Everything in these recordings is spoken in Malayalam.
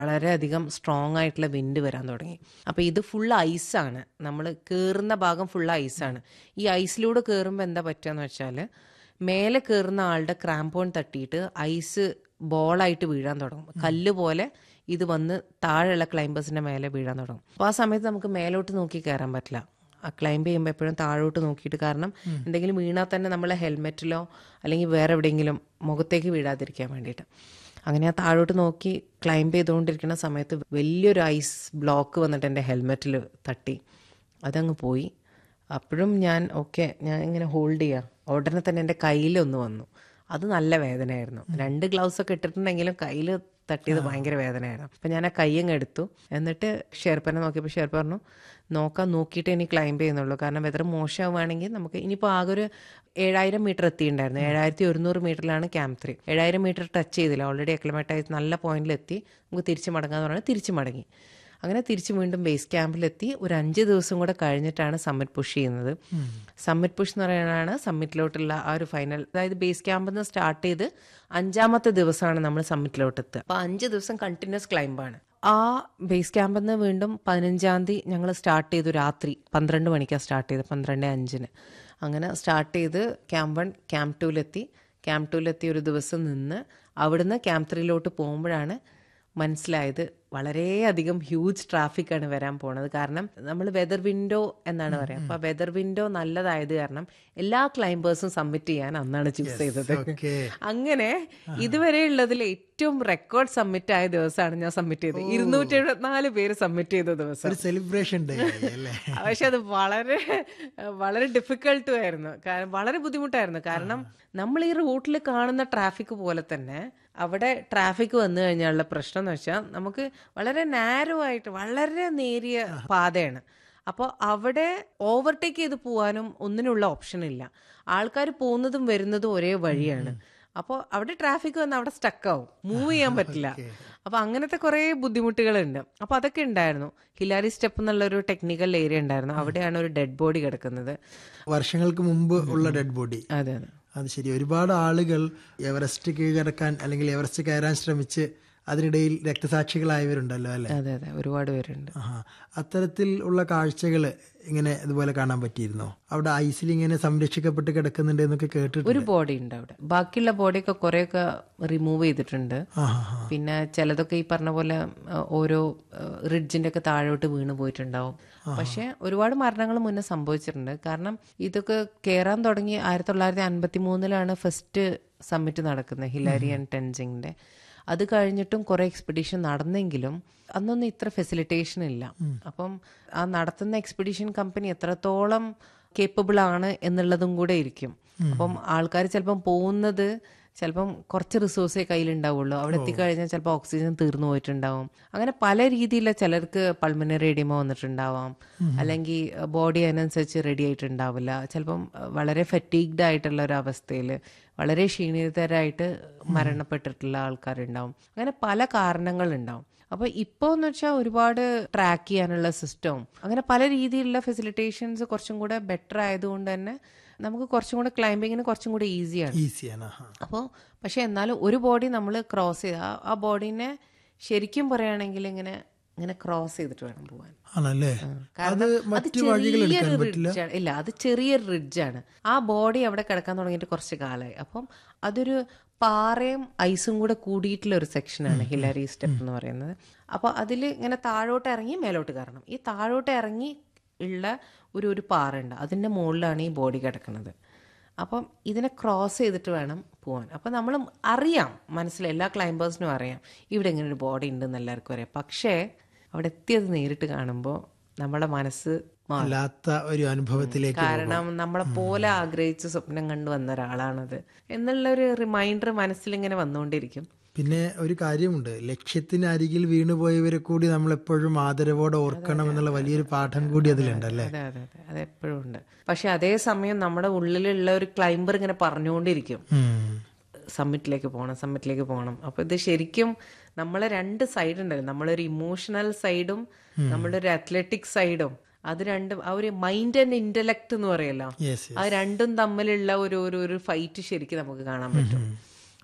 വളരെയധികം സ്ട്രോങ് ആയിട്ടുള്ള വിൻഡ് വരാൻ തുടങ്ങി അപ്പോൾ ഇത് ഫുൾ ഐസാണ് നമ്മൾ കയറുന്ന ഭാഗം ഫുൾ ഐസാണ് ഈ ഐസിലൂടെ കയറുമ്പോൾ എന്താ പറ്റുകയെന്ന് വെച്ചാൽ മേലെ കയറുന്ന ആളുടെ ക്രാമ്പോൺ തട്ടിയിട്ട് ഐസ് ബോളായിട്ട് വീഴാൻ തുടങ്ങും കല്ല് പോലെ ഇത് വന്ന് താഴെയുള്ള ക്ലൈംബേഴ്സിന്റെ മേലെ വീഴാൻ തുടങ്ങും അപ്പോൾ ആ സമയത്ത് നമുക്ക് മേലോട്ട് നോക്കി കയറാൻ പറ്റില്ല ആ ക്ലൈംബ് ചെയ്യുമ്പോൾ എപ്പോഴും താഴോട്ട് നോക്കിയിട്ട് കാരണം എന്തെങ്കിലും വീണാൽ തന്നെ നമ്മളെ ഹെൽമെറ്റിലോ അല്ലെങ്കിൽ വേറെ എവിടെയെങ്കിലും മുഖത്തേക്ക് വീഴാതിരിക്കാൻ വേണ്ടിയിട്ട് അങ്ങനെ ആ താഴോട്ട് നോക്കി ക്ലൈംബ് ചെയ്തുകൊണ്ടിരിക്കുന്ന സമയത്ത് വലിയൊരു ഐസ് ബ്ലോക്ക് വന്നിട്ട് എൻ്റെ ഹെൽമെറ്റിൽ തട്ടി അതങ്ങ് പോയി അപ്പോഴും ഞാൻ ഓക്കെ ഞാൻ ഇങ്ങനെ ഹോൾഡ് ചെയ്യാം ഉടനെ തന്നെ എൻ്റെ കയ്യിലൊന്ന് വന്നു അത് നല്ല വേദനയായിരുന്നു രണ്ട് ഗ്ലൗസ് ഒക്കെ ഇട്ടിട്ടുണ്ടെങ്കിലും കയ്യിൽ തട്ടിയത് ഭയങ്കര വേദനയായിരുന്നു അപ്പം ഞാൻ ആ കൈ അങ്ങ് എടുത്തു എന്നിട്ട് ഷെർപ്പനെ നോക്കിയപ്പോൾ ഷെർപ്പ പറഞ്ഞു നോക്കാൻ നോക്കിയിട്ട് ഇനി ക്ലൈംബ് ചെയ്യുന്നുള്ളൂ കാരണം വെതർ മോശമാവുകയാണെങ്കിൽ നമുക്ക് ഇനിയിപ്പോൾ ആകെ ഒരു ഏഴായിരം മീറ്റർ എത്തിയിട്ടുണ്ടായിരുന്നു ഏഴായിരത്തി ഒരുന്നൂറ് മീറ്ററിലാണ് ക്യാമ്പ് ത്രീ ഏഴായിരം മീറ്റർ ടച്ച് ചെയ്തില്ല ഓൾറെഡി അക്ലമേറ്റായി നല്ല പോയിന്റിലെത്തി നമുക്ക് തിരിച്ച് മടങ്ങാന്ന് പറഞ്ഞാൽ തിരിച്ച് മടങ്ങി അങ്ങനെ തിരിച്ച് വീണ്ടും ബേസ് ക്യാമ്പിലെത്തി ഒരു അഞ്ച് ദിവസം കൂടെ കഴിഞ്ഞിട്ടാണ് സമ്മിറ്റ് പുഷ് ചെയ്യുന്നത് സമ്മിറ്റ് പുഷ് എന്ന് പറയുന്നതാണ് സമ്മിറ്റിലോട്ടുള്ള ആ ഒരു ഫൈനൽ അതായത് ബേസ് ക്യാമ്പിൽ നിന്ന് സ്റ്റാർട്ട് ചെയ്ത് അഞ്ചാമത്തെ ദിവസമാണ് നമ്മൾ സമ്മിറ്റിലോട്ട് എത്തുക അപ്പോൾ അഞ്ച് ദിവസം കണ്ടിന്യൂസ് ക്ലൈംബാണ് ആ ബേസ് ക്യാമ്പിൽ നിന്ന് വീണ്ടും പതിനഞ്ചാം തീയതി ഞങ്ങൾ സ്റ്റാർട്ട് ചെയ്തു രാത്രി പന്ത്രണ്ട് മണിക്കാണ് സ്റ്റാർട്ട് ചെയ്തത് പന്ത്രണ്ട് അഞ്ചിന് അങ്ങനെ സ്റ്റാർട്ട് ചെയ്ത് ക്യാമ്പ് വൺ ക്യാമ്പ് ടൂവിലെത്തി ക്യാമ്പ് ടൂവിലെത്തി ഒരു ദിവസം നിന്ന് അവിടുന്ന് ക്യാമ്പ് ത്രീയിലോട്ട് പോകുമ്പോഴാണ് മനസ്സിലായത് വളരെയധികം ഹ്യൂജ് ട്രാഫിക്കാണ് വരാൻ പോണത് കാരണം നമ്മൾ വെതർ വിൻഡോ എന്നാണ് പറയാം അപ്പൊ വെതർ വിൻഡോ നല്ലതായത് കാരണം എല്ലാ ക്ലൈംബേഴ്സും സബ്മിറ്റ് ചെയ്യാൻ അന്നാണ് ചൂസ് ചെയ്തത് ഓക്കെ അങ്ങനെ ഇതുവരെ ഉള്ളതിൽ ഏറ്റവും റെക്കോർഡ് സബ്മിറ്റ് ആയ ദിവസമാണ് ഞാൻ സബ്മിറ്റ് ചെയ്തത് ഇരുന്നൂറ്റി എഴുപത്തിനാല് പേര് സബ്മിറ്റ് ചെയ്ത ദിവസം ഒരു സെലിബ്രേഷൻ ഡേ അല്ലേ പക്ഷെ അത് വളരെ വളരെ ഡിഫിക്കൽട്ടും ആയിരുന്നു കാരണം വളരെ ബുദ്ധിമുട്ടായിരുന്നു കാരണം നമ്മൾ ഈ റൂട്ടിൽ കാണുന്ന ട്രാഫിക് പോലെ തന്നെ അവിടെ ട്രാഫിക് വന്നു കഴിഞ്ഞാലുള്ള പ്രശ്നം എന്ന് വെച്ചാൽ നമുക്ക് വളരെ നാരോ ആയിട്ട് വളരെ നേരിയ പാതയാണ് അപ്പോൾ അവിടെ ഓവർടേക്ക് ചെയ്ത് പോകാനും ഒന്നിനുള്ള ഓപ്ഷൻ ഇല്ല ആൾക്കാർ പോകുന്നതും വരുന്നതും ഒരേ വഴിയാണ് അപ്പോൾ അവിടെ ട്രാഫിക് വന്ന് അവിടെ സ്റ്റക്കാവും മൂവ് ചെയ്യാൻ പറ്റില്ല അപ്പൊ അങ്ങനത്തെ കുറെ ബുദ്ധിമുട്ടുകളുണ്ട് അപ്പൊ അതൊക്കെ ഉണ്ടായിരുന്നു ഹിലാരി സ്റ്റെപ്പ് എന്നുള്ള ഒരു ടെക്നിക്കൽ ഏരിയ ഉണ്ടായിരുന്നു അവിടെയാണ് ഒരു ഡെഡ് ബോഡി കിടക്കുന്നത് വർഷങ്ങൾക്ക് മുമ്പ് ഉള്ള ഡെഡ് ബോഡി അതെ അതെ അത് ശരി ഒരുപാട് ആളുകൾ എവറസ്റ്റ് കീഴടക്കാൻ അല്ലെങ്കിൽ എവറസ്റ്റ് കയറാൻ ശ്രമിച്ച് അതിനിടയിൽ രക്തസാക്ഷികളായവരുണ്ടല്ലോ അല്ലെ അതെ അതെ ഒരുപാട് പേരുണ്ട് ആഹാ. അത്തരത്തിൽ ഉള്ള കാഴ്ചകൾ ഇങ്ങനെ ഇതുപോലെ കാണാൻ പറ്റിയിരുന്നോ അവിടെ ഐസിൽ ഇങ്ങനെ സംരക്ഷിക്കപ്പെട്ട് കിടക്കുന്നുണ്ട് എന്നൊക്കെ കേട്ടിട്ടുണ്ട് ഒരു ബോഡി ഉണ്ട് അവിടെ ബാക്കിയുള്ള ബോഡിയൊക്കെ കുറെയൊക്കെ റിമൂവ് ചെയ്തിട്ടുണ്ട് ആഹാ. പിന്നെ ചിലതൊക്കെ ഈ പറഞ്ഞ പോലെ ആ, ഓരോ റിഡ്ജിന്റെ ഒക്കെ താഴോട്ട് വീണ് പോയിട്ടുണ്ടാവും പക്ഷെ ഒരുപാട് മരണങ്ങൾ മുന്നേ സംഭവിച്ചിട്ടുണ്ട് കാരണം ഇതൊക്കെ കയറാൻ തുടങ്ങി ആയിരത്തി തൊള്ളായിരത്തി അൻപത്തി മൂന്നിലാണ് ഫസ്റ്റ് സമ്മിറ്റ് നടക്കുന്നത് ഹിലാരി ആൻഡ് ടെൻസിങ്ങിന്റെ അത് കഴിഞ്ഞിട്ടും കുറെ എക്സ്പെഡീഷൻ നടന്നെങ്കിലും അന്നൊന്നും ഇത്ര ഫെസിലിറ്റേഷൻ ഇല്ല അപ്പം ആ നടത്തുന്ന എക്സ്പെഡീഷൻ കമ്പനി എത്രത്തോളം കേപ്പബിൾ ആണ് എന്നുള്ളതും കൂടെ ഇരിക്കും അപ്പം ആൾക്കാർ ചിലപ്പം പോകുന്നത് ചിലപ്പം കുറച്ച് റിസോഴ്സേ കയ്യിലുണ്ടാവുള്ളൂ അവിടെ എത്തിക്കഴിഞ്ഞാൽ ചിലപ്പോൾ ഓക്സിജൻ തീർന്നു പോയിട്ടുണ്ടാവും അങ്ങനെ പല രീതിയിലുള്ള ചിലർക്ക് പൾമിനറി എഡിമ വന്നിട്ടുണ്ടാവാം അല്ലെങ്കിൽ ബോഡി അതിനനുസരിച്ച് റെഡി ആയിട്ടുണ്ടാവില്ല ചിലപ്പം വളരെ ഫറ്റീഗ്ഡ് ആയിട്ടുള്ള ഒരു അവസ്ഥയിൽ വളരെ ക്ഷീണിതരായിട്ട് മരണപ്പെട്ടിട്ടുള്ള ആൾക്കാരുണ്ടാവും അങ്ങനെ പല കാരണങ്ങളുണ്ടാവും അപ്പൊ ഇപ്പോ എന്ന് വെച്ചാൽ ഒരുപാട് ട്രാക്ക് ചെയ്യാനുള്ള സിസ്റ്റവും അങ്ങനെ പല രീതിയിലുള്ള ഫെസിലിറ്റേഷൻസ് കുറച്ചും കൂടെ ബെറ്റർ ആയതുകൊണ്ട് തന്നെ നമുക്ക് കുറച്ചും കൂടെ ക്ലൈംബിങ്ങിന് കുറച്ചും കൂടെ ഈസിയാണ് ഈസിയാണ് ആഹാ. അപ്പോൾ പക്ഷെ എന്നാലും ഒരു ബോഡി നമ്മൾ ക്രോസ് ചെയ്ത് ആ- ആ ബോഡീനെ ശരിക്കും പറയുകയാണെങ്കിൽ ഇങ്ങനെ ഇങ്ങനെ ക്രോസ് ചെയ്തിട്ട് വേണം പോകാൻ ആണല്ലേ അത് കാരണം അത് മറ്റു വഴികൾ എടുക്കാൻ ചെറിയൊരു പറ്റില്ല ridge ആണ്. ഇല്ല അത് ചെറിയൊരു റിഡ്ജാണ് ആ ബോഡി അവിടെ കിടക്കാൻ തുടങ്ങിയിട്ട് കുറച്ച് കാലമായി അപ്പം അതൊരു പാറയും ഐസും കൂടെ കൂടിയിട്ടുള്ള ഒരു സെക്ഷനാണ് ഹിലാരി സ്റ്റെപ്പ് എന്ന് പറയുന്നത് അപ്പൊ അതിൽ ഇങ്ങനെ താഴോട്ട് ഇറങ്ങി മേലോട്ട് കയറണം ഈ താഴോട്ട് ഇറങ്ങി ഉള്ള ഒരു ഒരു പാറ ഉണ്ട് അതിന്റെ മുകളിലാണ് ഈ ബോഡി കിടക്കുന്നത് അപ്പം ഇതിനെ ക്രോസ് ചെയ്തിട്ട് വേണം പോകാൻ അപ്പം നമ്മൾ അറിയാം മനസ്സിലായി എല്ലാ ക്ലൈംബേഴ്സിനും അറിയാം ഇവിടെ ഇങ്ങനെ ഒരു ബോഡി ഉണ്ടെന്ന് എല്ലാവർക്കും അറിയാം പക്ഷേ അവിടെ എത്തിയത് നേരിട്ട് കാണുമ്പോൾ നമ്മുടെ മനസ്സ് മാറും അല്ലാത്ത ഒരു അനുഭവത്തിലേക്ക് കാരണം നമ്മളെ പോലെ ആഗ്രഹിച്ച് സ്വപ്നം കണ്ടു വന്ന ഒരാളാണത് എന്നുള്ള ഒരു റിമൈൻഡർ മനസ്സിൽ ഇങ്ങനെ വന്നുകൊണ്ടിരിക്കും പിന്നെ ഒരു കാര്യമുണ്ട് ലക്ഷ്യത്തിന് അരികിൽ വീണുപോയവരെ കൂടി നമ്മൾ എപ്പോഴും ആദരവോടെ ഓർക്കണം എന്നുള്ള വലിയൊരു പാഠം കൂടി അതിലുണ്ട് അല്ലേ അതെ അതെ അതെ അത് എപ്പോഴും ഉണ്ട് പക്ഷെ അതേ സമയം നമ്മുടെ ഉള്ളിലുള്ള ഒരു ക്ലൈംബർ ഇങ്ങനെ പറഞ്ഞുകൊണ്ടിരിക്കും ഉം. സമ്മിറ്റിലേക്ക് പോകണം സമ്മിറ്റിലേക്ക് പോകണം അപ്പൊ ഇത് ശരിക്കും നമ്മളെ രണ്ട് സൈഡ് ഉണ്ടല്ലോ നമ്മളൊരു ഇമോഷണൽ സൈഡും നമ്മളൊരു അത്ലറ്റിക് സൈഡും അത് രണ്ടും ആ ഒരു മൈൻഡ് ആൻഡ് ഇന്റലക്ട് എന്ന് പറയല്ലോ Yes, yes. ആ രണ്ടും തമ്മിലുള്ള ഒരു ഒരു ഒരു ഫൈറ്റ് ശരിക്കും നമുക്ക് കാണാൻ പറ്റും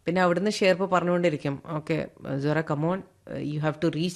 പിന്നെ അവിടുന്ന് ഷേർപ്പ് പറഞ്ഞുകൊണ്ടിരിക്കും ഓക്കെ ജോറ come on you have to reach